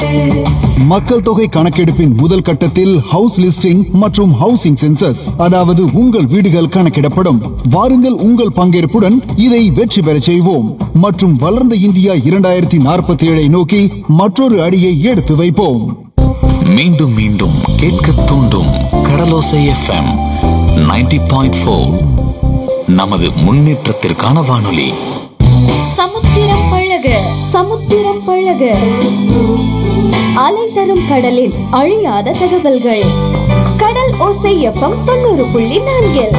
மக்கள் தொகை கணக்கெடுப்பின் முதல் கட்டத்தில் ஹவுஸ் லிஸ்டிங் மற்றும் ஹவுசிங் சென்சஸ் அதாவது உங்கள் வீடுகள் கணக்கிடப்படும் வாருங்கள் உங்கள் பங்கேற்புடன் இதை வெற்றி பெறச் செய்வோம் மற்றும் வளர்ந்த இந்தியா இரண்டாயிரத்தி நாற்பத்தி ஏழை நோக்கி மற்றொரு அடியை எடுத்து வைப்போம் மீண்டும் மீண்டும் கேட்க தூண்டும் கடலோசை எஃப்எம் 90.4 பாயிண்ட் நமது முன்னேற்றத்திற்கான வானொலி சமுத்திரம் பழக சமுத்திரம் பழக அலை தரும் கடலின் அழியாத தகவல்கள் கடல் ஓசை எஃப்எம் தொண்ணூறு புள்ளி நான்கில்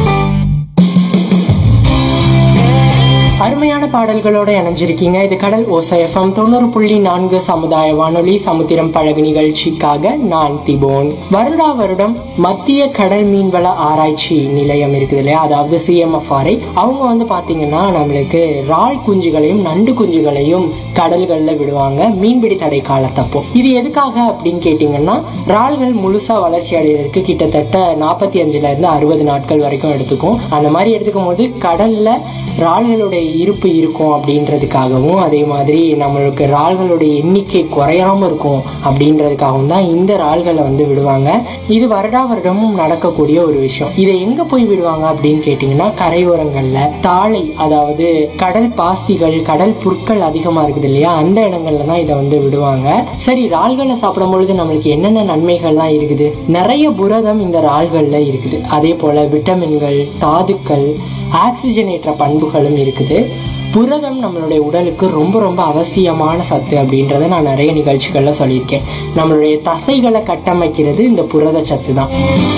அருமையான பாடல்களோட இணைஞ்சிருக்கீங்க இது கடல் ஓசைஎஃப்எம் தொண்ணூறு புள்ளி நான்கு சமுதாய வானொலி சமுத்திரம் பழகு நிகழ்ச்சிக்காக நான் திபோன் வருடா வருடம் மத்திய கடல் மீன்வள ஆராய்ச்சி நிலையம் இருக்குது இல்லையா அதாவது சிஎம்எஃப்ஆர்ஐ அவங்க வந்து பாத்தீங்கன்னா நம்மளுக்கு இறால் குஞ்சுகளையும் நண்டு குஞ்சுகளையும் கடல்களில் விடுவாங்க மீன்பிடி தடை காலத்தப்போ இது எதுக்காக அப்படின்னு கேட்டிங்கன்னா இறால்கள் முழுசா வளர்ச்சி அடைகிறதுக்கு கிட்டத்தட்ட நாற்பத்தி அஞ்சுல இருந்து அறுபது நாட்கள் வரைக்கும் எடுத்துக்கும் அந்த மாதிரி எடுத்துக்கும் போது கடல்ல இறால்களுடைய இருப்பு இருக்கும் அப்படின்றதுக்காகவும் அதே மாதிரி நம்மளுக்கு இறால்களுடைய எண்ணிக்கை குறையாம இருக்கும் அப்படின்றதுக்காகவும் தான் இந்த இறால்களை வந்து விடுவாங்க இது வருடா வருடமும் நடக்கக்கூடிய ஒரு விஷயம் இதை எங்க போய் விடுவாங்க அப்படின்னு கேட்டிங்கன்னா கரையோரங்கள்ல தாழை அதாவது கடல் பாசிகள் கடல் புற்கள் அதிகமா இருக்குது இல்லையா அந்த இடங்கள்ல தான் இதை வந்து விடுவாங்க சரி இறால்களை சாப்பிடும் பொழுது நம்மளுக்கு என்னென்ன நன்மைகள்லாம் இருக்குது நிறைய புரதம் இந்த இறால்கள்ல இருக்குது அதே போல விட்டமின்கள் தாதுக்கள் ஆக்சிஜனேற்ற பண்புகளும் இருக்குது புரதம் நம்மளுடைய உடலுக்கு ரொம்ப ரொம்ப அவசியமான சத்து அப்படின்றத நான் நிறைய நிகழ்ச்சிகளில் சொல்லியிருக்கேன் நம்மளுடைய தசைகளை கட்டமைக்கிறது இந்த புரத சத்து தான்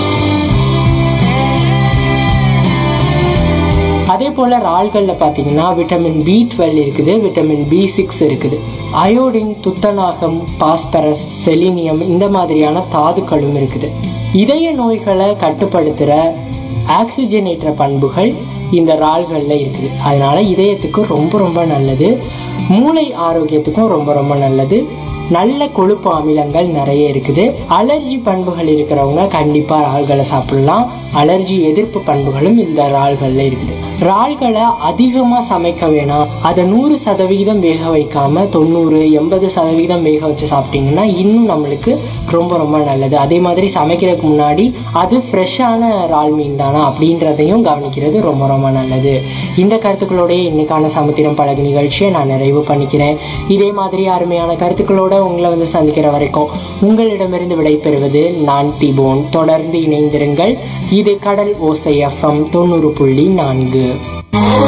அதே போல் இறால்களில் பார்த்தீங்கன்னா விட்டமின் பி டுவெல் இருக்குது விட்டமின் பி சிக்ஸ் இருக்குது அயோடின் துத்தநாகம் பாஸ்பரஸ் செலினியம் இந்த மாதிரியான தாதுக்களும் இருக்குது இதய நோய்களை கட்டுப்படுத்துகிற ஆக்சிஜனேற்ற பண்புகள் இந்த இறால்களில் இருக்குது அதனால இதயத்துக்கு ரொம்ப ரொம்ப நல்லது மூளை ஆரோக்கியத்துக்கும் ரொம்ப ரொம்ப நல்லது நல்ல கொழுப்பு அமிலங்கள் நிறைய இருக்குது அலர்ஜி பண்புகள் இருக்கிறவங்க கண்டிப்பாக இறால்களை சாப்பிடலாம் அலர்ஜி எதிர்ப்பு பண்புகளும் இந்த இறால்களில் இருக்குது இறால்களை அதிகமாக சமைக்க வேணாம் அதை நூறு சதவிகிதம் வேக வைக்காம தொண்ணூறு எண்பது சதவிகிதம் வேக வச்சு சாப்பிட்டீங்கன்னா இன்னும் நம்மளுக்கு ரொம்ப ரொம்ப நல்லது அதே மாதிரி சமைக்கிறதுக்கு முன்னாடி அது ஃப்ரெஷ்ஷான இறால் மீன் தானா அப்படின்றதையும் கவனிக்கிறது ரொம்ப ரொம்ப நல்லது இந்த கருத்துக்களோடய இன்னைக்கான சமுத்திரம் பழகு நிகழ்ச்சியை நான் நிறைவு பண்ணிக்கிறேன் இதே மாதிரி அருமையான கருத்துக்களோட உங்களை வந்து சந்திக்கிற வரைக்கும் உங்களிடமிருந்து விடைபெறுவது நான் திபோன் தொடர்ந்து இணைந்திருங்கள் இது கடல் ஓசை எஃப்எம் தொண்ணூறு புள்ளி நான்கு